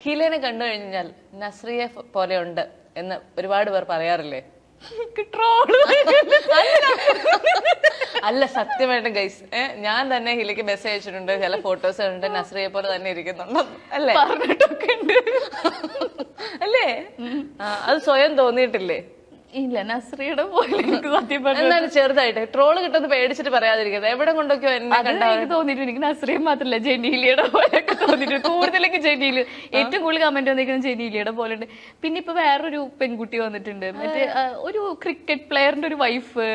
ഹിലേനെ കണ്ടു കഴിഞ്ഞാൽ നസ്രിയെ ഫ- പോലെയുണ്ട് എന്ന് ഒരുപാട് പേർ പറയാറില്ലേ ട്രോള് അല്ല സത്യമായിട്ടും ഗൈസ് ഞാൻ തന്നെ ഹിലയ്ക്ക് മെസ്സേജ് അയച്ചിട്ടുണ്ട് ചില ഫോട്ടോസ് കണ്ടിട്ട് നസ്രിയെ പോലെ തന്നെ ഇരിക്കുന്നുണ്ട് അല്ലേ പറഞ്ഞിട്ടൊക്കെ ഉണ്ട് അല്ലേ ആ, അത് സ്വയം തോന്നിയിട്ടില്ലേ ഇല്ല നസ്രിയുടെ പോലെ എനിക്ക് സത്യം പറഞ്ഞു എന്നാലും ചെറുതായിട്ട് ട്രോള് കിട്ടുന്നത് പേടിച്ചിട്ട് പറയാതിരിക്കുന്നത് എവിടെ കൊണ്ടൊക്കെയോ എന്നെ അത് എനിക്ക് തോന്നിയിട്ടുണ്ട് എനിക്ക് നസ്രിയ മാത്രല്ല ജനീലിയുടെ പോലെയൊക്കെ തോന്നിയിട്ടുണ്ട് കൂടുതലൊക്കെ ജനീല് ഏറ്റവും കൂടുതൽ കമന്റ് വന്നിരിക്കുന്നത് ജനീലിയുടെ പോലെ ഉണ്ട് പിന്നെ ഇപ്പൊ വേറൊരു പെൺകുട്ടി വന്നിട്ടുണ്ട് മറ്റേ ആ, ഒരു ക്രിക്കറ്റ് പ്ലെയറിന്റെ ഒരു വൈഫ്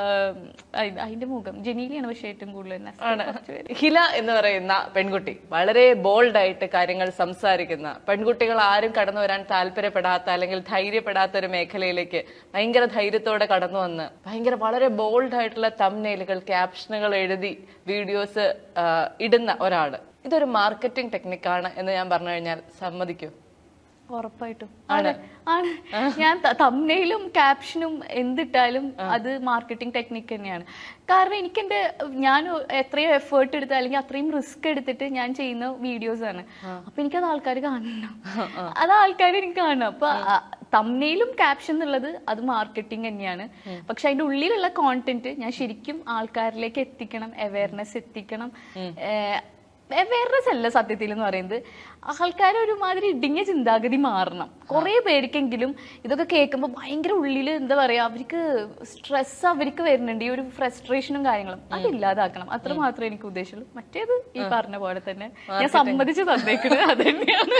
അതിന്റെ മുഖം ജനീലിയാണ് പക്ഷെ ഏറ്റവും കൂടുതൽ നസ്രിയ കുറച്ച് പേര്. ഹില എന്ന് പറയുന്ന പെൺകുട്ടി വളരെ ബോൾഡ് ആയിട്ട് കാര്യങ്ങൾ സംസാരിക്കുന്ന പെൺകുട്ടികൾ ആരും കടന്നു വരാൻ താല്പര്യപ്പെടാത്ത അല്ലെങ്കിൽ ധൈര്യപ്പെടാത്ത ഒരു മേഖലയിലേക്ക് ഭയങ്കര ധൈര്യത്തോടെ കടന്നു വന്ന് ഭയങ്കര വളരെ ബോൾഡ് ആയിട്ടുള്ള തംനെയിലുകൾ ക്യാപ്ഷനുകൾ എഴുതി വീഡിയോസ് ഇടുന്ന ഒരാള് ഇതൊരു മാർക്കറ്റിംഗ് ടെക്നിക്കാണ് എന്ന് ഞാൻ പറഞ്ഞു കഴിഞ്ഞാൽ സമ്മതിക്കൂ ഉറപ്പായിട്ടും ആണ് ആണ് ഞാൻ തമ്മയിലും ക്യാപ്ഷനും എന്തിട്ടാലും അത് മാർക്കറ്റിംഗ് ടെക്നിക്ക് തന്നെയാണ് കാരണം എനിക്ക് എന്റെ ഞാൻ എത്രയും എഫേർട്ട് എടുത്ത് അല്ലെങ്കിൽ അത്രയും റിസ്ക് എടുത്തിട്ട് ഞാൻ ചെയ്യുന്ന വീഡിയോസ് ആണ് അപ്പൊ എനിക്കത് ആൾക്കാർ കാണണം അത് ആൾക്കാർ എനിക്ക് കാണണം അപ്പൊ തമ്മയിലും ക്യാപ്ഷൻ എന്നുള്ളത് അത് മാർക്കറ്റിംഗ് തന്നെയാണ് പക്ഷെ അതിന്റെ ഉള്ളിലുള്ള കോണ്ടന്റ് ഞാൻ ശരിക്കും ആൾക്കാരിലേക്ക് എത്തിക്കണം അവയർനെസ് എത്തിക്കണം ഏഹ് അവയർനെസ് അല്ല സത്യത്തിൽ എന്ന് പറയുന്നത് ആൾക്കാർ ഒരുമാതിരി ഇടുങ്ങിയ ചിന്താഗതി മാറണം കുറെ പേർക്കെങ്കിലും ഇതൊക്കെ കേൾക്കുമ്പോൾ ഭയങ്കര ഉള്ളിൽ എന്താ പറയാ അവർക്ക് സ്ട്രെസ് അവർക്ക് വരുന്നുണ്ട് ഈ ഒരു ഫ്രസ്ട്രേഷനും കാര്യങ്ങളും അതില്ലാതാക്കണം അത്ര മാത്രമേ എനിക്ക് ഉദ്ദേശമുള്ളൂ മറ്റേത് ഈ പറഞ്ഞ പോലെ തന്നെ ഞാൻ സമ്മതിച്ച് തന്നേക്കുന്നത് അത് തന്നെയാണ്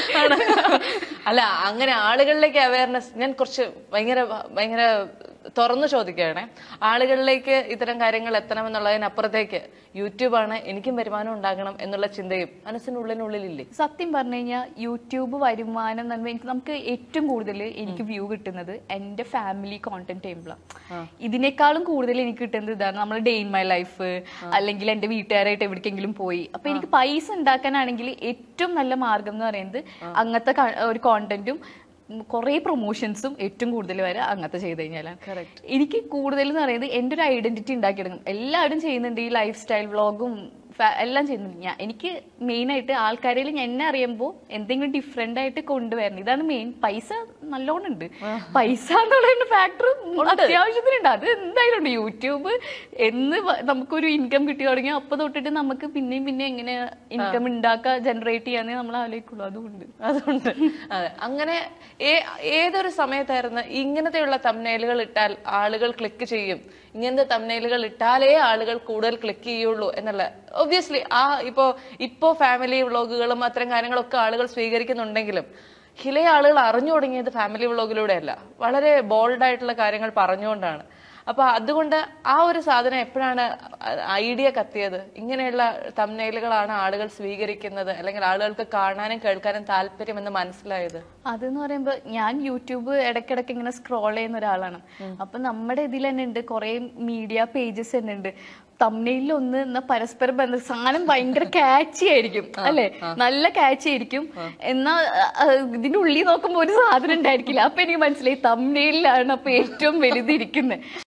അല്ല അങ്ങനെ ആളുകളിലേക്ക് അവയർനെസ് ഞാൻ കുറച്ച് ഭയങ്കര ഭയങ്കര തുറന്നു ചോദിക്കുകയാണെ ആളുകളിലേക്ക് ഇത്തരം കാര്യങ്ങൾ എത്തണമെന്നുള്ളതിനപ്പുറത്തേക്ക് യൂട്യൂബാണ് എനിക്കും വരുമാനം ഉണ്ടാകണം എന്നുള്ള ചിന്തയും മനസ്സിനുള്ളിനുള്ളിലില്ലേ സത്യം പറഞ്ഞു കഴിഞ്ഞാൽ യൂട്യൂബ് വരുമാനം എന്ന് പറയുമ്പോൾ എനിക്ക് നമുക്ക് ഏറ്റവും കൂടുതൽ എനിക്ക് വ്യൂ കിട്ടുന്നത് എൻ്റെ ഫാമിലി കോണ്ടന്റ് ചെയ്യുമ്പോഴാണ് ഇതിനേക്കാളും കൂടുതൽ എനിക്ക് കിട്ടുന്നത് ഇതാണ് നമ്മൾ ഡേ ഇൻ മൈ ലൈഫ് അല്ലെങ്കിൽ എൻ്റെ വീട്ടുകാരായിട്ട് എവിടേക്കെങ്കിലും പോയി അപ്പൊ എനിക്ക് പൈസ ഉണ്ടാക്കാനാണെങ്കിൽ ഏറ്റവും നല്ല മാർഗം എന്ന് പറയുന്നത് അങ്ങനത്തെ ക- ഒരു കോണ്ടന്റും കുറേ പ്രൊമോഷൻസും ഏറ്റവും കൂടുതൽ വരെ അങ്ങനത്തെ ചെയ്ത് കഴിഞ്ഞാലാണ് എനിക്ക് കൂടുതൽ എന്ന് പറയുന്നത് എൻ്റെ ഒരു ഐഡന്റിറ്റി ഉണ്ടാക്കിയെടുക്കും എല്ലാവരും ചെയ്യുന്നുണ്ട് ഈ ലൈഫ് സ്റ്റൈൽ വ്ളോഗും എല്ലാം ചെയ്യുന്നുണ്ട് ഞാൻ എനിക്ക് മെയിൻ ആയിട്ട് ആൾക്കാരിൽ എന്നെ അറിയുമ്പോൾ എന്തെങ്കിലും ഡിഫറെന്റ് ആയിട്ട് കൊണ്ടുവരണം ഇതാണ് മെയിൻ പൈസ നല്ലോണം ഉണ്ട് പൈസ എന്നുള്ള ഫാക്ടർ അത്യാവശ്യത്തിനുണ്ട് അത് എന്തായാലും ഉണ്ട് യൂട്യൂബ് എന്ന് വ- നമുക്കൊരു ഇൻകം കിട്ടി തുടങ്ങി അപ്പൊ തൊട്ടിട്ട് നമുക്ക് പിന്നെയും പിന്നെ എങ്ങനെ ഇൻകം ഉണ്ടാക്കുക ജനറേറ്റ് ചെയ്യാന്നേ നമ്മൾ ആലോചിക്കുള്ളൂ അതുകൊണ്ട് അതുകൊണ്ട് അതെ അങ്ങനെ ഏ- ഏതൊരു സമയത്തായിരുന്നു ഇങ്ങനത്തെയുള്ള തമ്നയിലുകൾ ഇട്ടാൽ ആളുകൾ ക്ലിക്ക് ചെയ്യും ഇങ്ങനത്തെ തമ്നയിലുകൾ ഇട്ടാലേ ആളുകൾ കൂടുതൽ ക്ലിക്ക് ചെയ്യുള്ളൂ എന്നുള്ള ഒബ്വിയസ്ലി ആ ഇപ്പോ ഇപ്പോ ഫാമിലി വ്ളോഗുകളും അത്തരം കാര്യങ്ങളൊക്കെ ആളുകൾ സ്വീകരിക്കുന്നുണ്ടെങ്കിലും ഹിലെ ആളുകൾ അറിഞ്ഞു തുടങ്ങിയത് ഫാമിലി വ്ളോഗിലൂടെയല്ല വളരെ ബോൾഡ് ആയിട്ടുള്ള കാര്യങ്ങൾ പറഞ്ഞുകൊണ്ടാണ് അപ്പൊ അതുകൊണ്ട് ആ ഒരു സാധനം എപ്പോഴാണ് ഐഡിയ കത്തിയത് ഇങ്ങനെയുള്ള തമ്നയിലുകളാണ് ആളുകൾ സ്വീകരിക്കുന്നത് അല്ലെങ്കിൽ ആളുകൾക്ക് കാണാനും കേൾക്കാനും താല്പര്യമെന്ന് മനസ്സിലായത് അതെന്ന് പറയുമ്പോ ഞാൻ യൂട്യൂബ് ഇടയ്ക്കിടയ്ക്ക് ഇങ്ങനെ സ്ക്രോൾ ചെയ്യുന്ന ഒരാളാണ് അപ്പൊ നമ്മുടെ ഇതിൽ തന്നെ ഉണ്ട് കുറെ മീഡിയ പേജസ് തന്നെ ഉണ്ട് തമ്മിലിൽ ഒന്ന് എന്നാ പരസ്പര ബന്ധം സാധനം ഭയങ്കര കാച്ചി ആയിരിക്കും അല്ലെ നല്ല കാച്ചി ആയിരിക്കും എന്നാ അഹ് ഇതിന്റെ ഉള്ളിൽ നോക്കുമ്പോ ഒരു സാധനം ഉണ്ടായിരിക്കില്ല അപ്പൊ എനിക്ക് മനസ്സിലായി തമ്മിലാണ് അപ്പൊ ഏറ്റവും വലുതിരിക്കുന്നത്